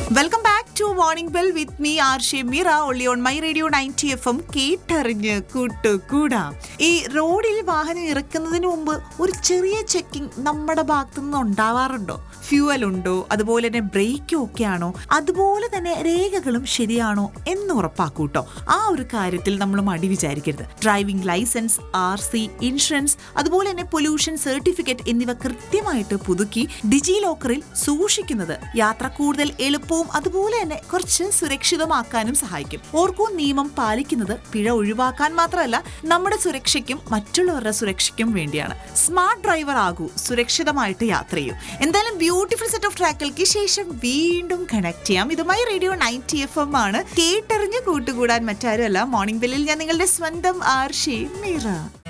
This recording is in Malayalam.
welcome back to morning bell with me R Shameera only on my radio ninety F M കേട്ടറിഞ്ഞ് കൂട്ടുകൂടാം ഈ റോഡിൽ വാഹനം ഇറക്കുന്നതിന് മുമ്പ് ഒരു ചെറിയ ചെക്കിംഗ് നമ്മുടെ ഭാഗത്തു നിന്ന് ഉണ്ടാവാറുണ്ടോ ഫ്യൂവൽ ഉണ്ടോ അതുപോലെ തന്നെ ബ്രേക്കും ഒക്കെ ആണോ അതുപോലെ തന്നെ രേഖകളും ശരിയാണോ എന്ന് ഉറപ്പാക്കൂട്ടോ ആ ഒരു കാര്യത്തിൽ നമ്മൾ മടി വിചാരിക്കരുത് driving licence R C insurance അതുപോലെ തന്നെ പൊല്യൂഷൻ സർട്ടിഫിക്കറ്റ് എന്നിവ കൃത്യമായിട്ട് പുതുക്കി ഡിജി ലോക്കറിൽ സൂക്ഷിക്കുന്നത് യാത്ര കൂടുതൽ എളുപ്പവും അതുപോലെ തന്നെ കുറച്ച് സുരക്ഷിതമാക്കാനും സഹായിക്കും ഓർക്കൂ നിയമം പാലിക്കുന്നത് പിഴ ഒഴിവാക്കാൻ മാത്രമല്ല നമ്മുടെ സുരക്ഷയ്ക്കും മറ്റുള്ളവരുടെ സുരക്ഷയ്ക്കും വേണ്ടിയാണ് സ്മാർട്ട് ഡ്രൈവർ ആകൂ സുരക്ഷിതമായിട്ട് യാത്ര ചെയ്യൂ എന്തായാലും ബ്യൂട്ടിഫുൾ സെറ്റ് ഓഫ് ട്രാക്കുകൾക്ക് ശേഷം വീണ്ടും കണക്ട് ചെയ്യാം ഇതുമായി റേഡിയോ നയൻറ്റി എഫ് എം ആണ് കേട്ടറിഞ്ഞ് കൂട്ടുകൂടാൻ മറ്റാരുമല്ല മോർണിംഗ് ബെല്ലിൽ ഞാൻ നിങ്ങളുടെ സ്വന്തം ആർഷി മീറ